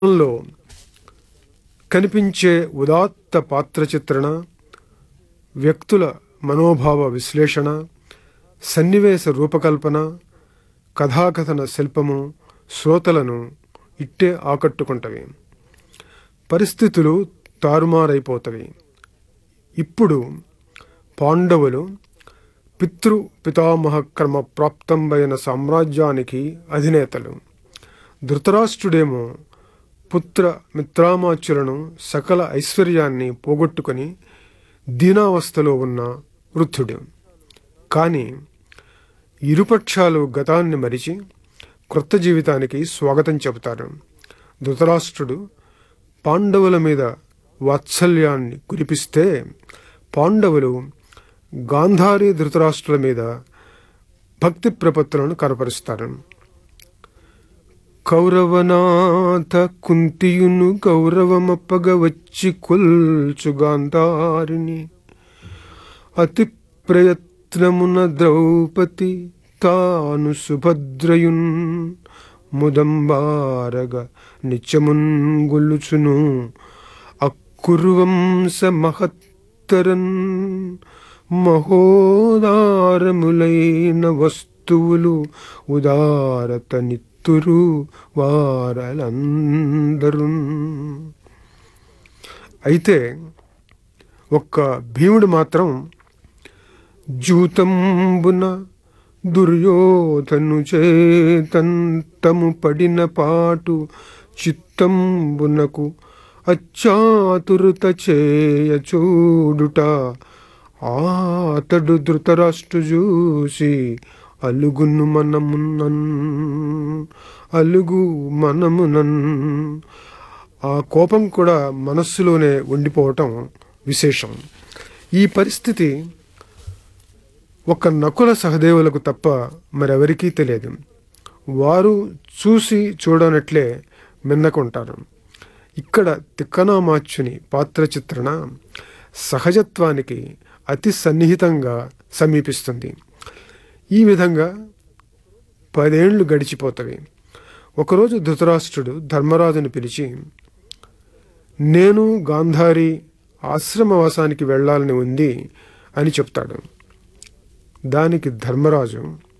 లో కనిపించే ఉదాత్త పాత్ర చిత్రణ వ్యక్తుల మనోభావ విశ్లేషణ సన్నివేశ రూపకల్పన కథాకథన శిల్పము శ్రోతలను ఇట్టే ఆకట్టుకుంటవి పరిస్థితులు తారుమారైపోతవి ఇప్పుడు పాండవులు పితృ పితామహ క్రమ ప్రాప్తంబైన సామ్రాజ్యానికి అధినేతలు ధృతరాష్ట్రుడేమో పుత్ర మిత్రామాచులను సకల ఐశ్వర్యాన్ని పోగొట్టుకొని దీనావస్థలో ఉన్న వృద్ధుడు కానీ ఇరుపక్షాలు గతాన్ని మరిచి క్రొత్త జీవితానికి స్వాగతం చెబుతారు ధృతరాష్ట్రుడు పాండవుల మీద వాత్సల్యాన్ని కురిపిస్తే పాండవులు గాంధారి ధృతరాష్ట్రుల మీద భక్తి ప్రపత్తులను కనపరుస్తారు కౌరవనాథ కుంతియును గౌరవమప్పగ వచ్చి కొల్చు గాంధారిని అతి ప్రయత్నమున ద్రౌపది తాను సుభద్రయున్ ముదంబారగ నిత్యమున్ గొల్లుచును అక్కురువంశ మహత్తరన్ మహోదారములైన వస్తువులు ఉదారత నిత్తురు వారలందరూ అయితే ఒక్క భీముడు మాత్రం జూతంబున దుర్యోధను చేతంతము పడిన పాటు చిత్తంబునకు అచ్చాతురత చేయ చూడుట ఆతడు ధృతరాష్ట్రు చూసి అలుగును మనమునన్ అలుగు మనమునన్ ఆ కోపం కూడా మనస్సులోనే ఉండిపోవటం విశేషం ఈ పరిస్థితి ఒక నకుల సహదేవులకు తప్ప మరెవరికీ తెలియదు వారు చూసి చూడనట్లే మిన్నకుంటారు ఇక్కడ తిక్కనామాచ్యుని పాత్ర చిత్రణ సహజత్వానికి అతి సన్నిహితంగా సమీపిస్తుంది ఈ విధంగా పదేళ్లు గడిచిపోతవి ఒకరోజు ధృతరాష్ట్రుడు ధర్మరాజును పిలిచి నేను గాంధారి ఆశ్రమవాసానికి వెళ్ళాలని ఉంది అని చెప్తాడు దానికి ధర్మరాజు